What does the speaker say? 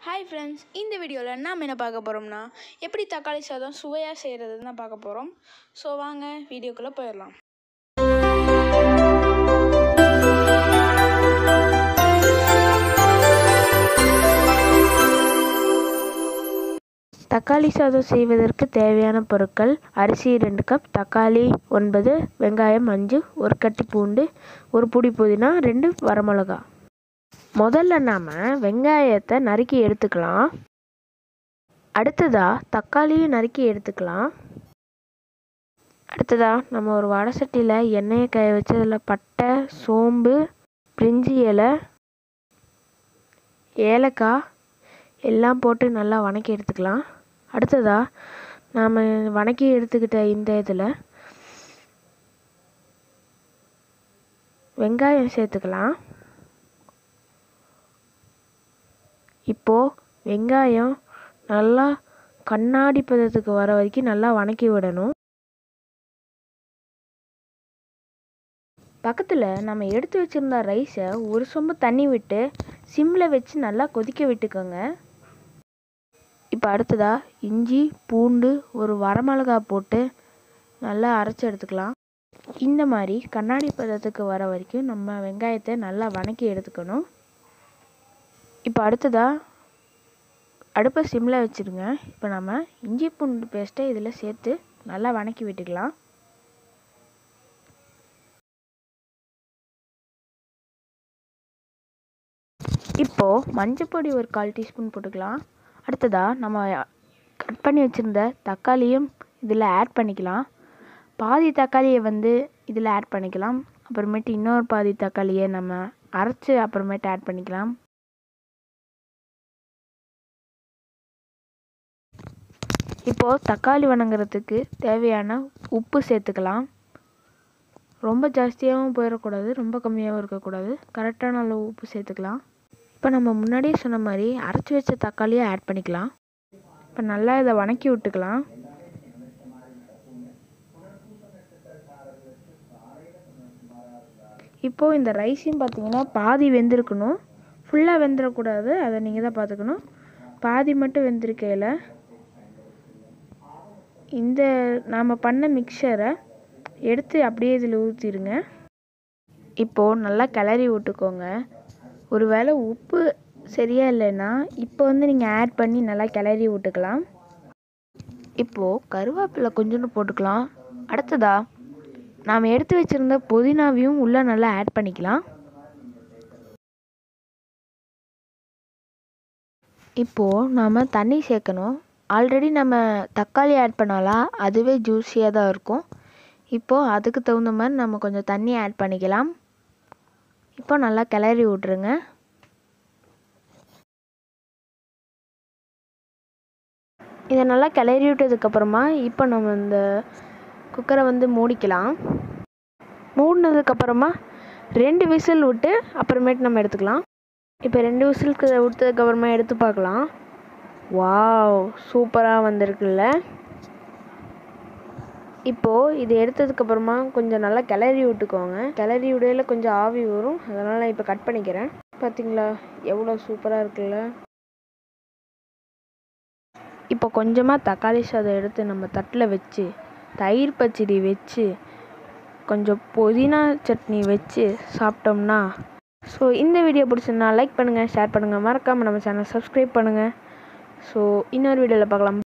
hi friends இந்த வீடியோவில் நாம் என்ன பார்க்க போகிறோம்னா எப்படி தக்காளி சாதம் சுவையாக செய்கிறதுன்னு தான் பார்க்க போகிறோம் ஸோ வாங்க வீடியோக்குள்ளே போயிடலாம் தக்காளி சாதம் செய்வதற்கு தேவையான பொருட்கள் அரிசி ரெண்டு கப் தக்காளி ஒன்பது வெங்காயம் அஞ்சு ஒரு கட்டி பூண்டு ஒரு புடி புதினா ரெண்டு வரமிளகா முதல்ல நாம் வெங்காயத்தை நறுக்கி எடுத்துக்கலாம் அடுத்ததாக தக்காளியும் நறுக்கி எடுத்துக்கலாம் அடுத்ததாக நம்ம ஒரு வடை சட்டியில் எண்ணெயை காய வச்சு அதில் பட்டை சோம்பு பிரிஞ்சி இலை ஏலக்காய் எல்லாம் போட்டு நல்லா வணக்கி எடுத்துக்கலாம் அடுத்ததாக நாம் வணக்கி எடுத்துக்கிட்ட இந்த இதில் வெங்காயம் சேர்த்துக்கலாம் இப்போது வெங்காயம் நல்லா கண்ணாடி பதத்துக்கு வர வரைக்கும் நல்லா வணக்கி விடணும் பக்கத்தில் நம்ம எடுத்து வச்சுருந்த ரைஸை ஒரு சொம்பு தண்ணி விட்டு சிம்மில் வச்சு நல்லா கொதிக்க விட்டுக்கோங்க இப்போ அடுத்ததாக இஞ்சி பூண்டு ஒரு வரமிளகா போட்டு நல்லா அரைச்சி எடுத்துக்கலாம் இந்த மாதிரி கண்ணாடி பதத்துக்கு வர வரைக்கும் நம்ம வெங்காயத்தை நல்லா வணக்கி எடுத்துக்கணும் இப்போ அடுத்ததாக அடுப்பை சிம்மில் வச்சுருங்க இப்போ நம்ம இஞ்சி பூண்டு பேஸ்ட்டை இதில் சேர்த்து நல்லா வணக்கி விட்டுக்கலாம் இப்போது மஞ்சப்பொடி ஒரு கால் டீஸ்பூன் போட்டுக்கலாம் அடுத்ததாக நம்ம கட் பண்ணி வச்சுருந்த தக்காளியும் இதில் ஆட் பண்ணிக்கலாம் பாதி தக்காளியை வந்து இதில் ஆட் பண்ணிக்கலாம் அப்புறமேட்டு இன்னொரு பாதி தக்காளியை நம்ம அரைச்சி அப்புறமேட்டு ஆட் பண்ணிக்கலாம் இப்போது தக்காளி வணங்குறதுக்கு தேவையான உப்பு சேர்த்துக்கலாம் ரொம்ப ஜாஸ்தியாகவும் போயிடக்கூடாது ரொம்ப கம்மியாகவும் இருக்கக்கூடாது கரெக்டான அளவு உப்பு சேர்த்துக்கலாம் இப்போ நம்ம முன்னாடியே சொன்ன மாதிரி அரைச்சி வச்ச தக்காளியை ஆட் பண்ணிக்கலாம் இப்போ நல்லா இதை வணக்கி விட்டுக்கலாம் இப்போது இந்த ரைஸையும் பார்த்தீங்கன்னா பாதி வெந்திருக்கணும் ஃபுல்லாக வெந்துடக்கூடாது அதை நீங்கள் தான் பார்த்துக்கணும் பாதி மட்டும் வெந்திருக்கையில் இந்த நாம் பண்ண மிக்சரை எடுத்து அப்படியே இதில் ஊற்றிடுங்க இப்போது நல்லா கிளறி விட்டுக்கோங்க ஒருவேளை உப்பு சரியா இல்லைன்னா இப்போ வந்து நீங்கள் ஆட் பண்ணி நல்லா கிளறி விட்டுக்கலாம் இப்போது கருவேப்பிலை கொஞ்சோண்டு போட்டுக்கலாம் அடுத்ததா நாம் எடுத்து வச்சுருந்த புதினாவையும் உள்ளே நல்லா ஆட் பண்ணிக்கலாம் இப்போது நாம் தண்ணி சேர்க்கணும் ஆல்ரெடி நம்ம தக்காளி ஆட் பண்ணாலாம் அதுவே ஜூஸியாக தான் இருக்கும் இப்போது அதுக்கு தகுந்த மாதிரி நம்ம கொஞ்சம் தண்ணி ஆட் பண்ணிக்கலாம் இப்போ நல்லா கிளறி விட்ருங்க இதை நல்லா கிளறி விட்டதுக்கப்புறமா இப்போ நம்ம இந்த குக்கரை வந்து மூடிக்கலாம் மூடினதுக்கப்புறமா ரெண்டு விசில் விட்டு அப்புறமேட்டு நம்ம எடுத்துக்கலாம் இப்போ ரெண்டு விசிலுக்கு விட்டதுக்கப்புறமா எடுத்து பார்க்கலாம் வாவ் சூப்பராக வந்திருக்குல்ல இப்போது இது எடுத்ததுக்கப்புறமா கொஞ்சம் நல்லா கிளறி விட்டுக்கோங்க கிளறி விடையில் கொஞ்சம் ஆவி வரும் அதனால் நான் இப்போ கட் பண்ணிக்கிறேன் பார்த்தீங்களா எவ்வளோ சூப்பராக இருக்குல்ல இப்போ கொஞ்சமாக தக்காளி சாதம் எடுத்து நம்ம தட்டில் வச்சு தயிர் பச்சடி வச்சு கொஞ்சம் புதினா சட்னி வச்சு சாப்பிட்டோம்னா ஸோ இந்த வீடியோ பிடிச்சிருந்தா லைக் பண்ணுங்கள் ஷேர் பண்ணுங்கள் மறக்காமல் நம்ம சேனல் சப்ஸ்கிரைப் பண்ணுங்கள் ஸோ இன்னொரு வீடியோவில் பார்க்கலாம்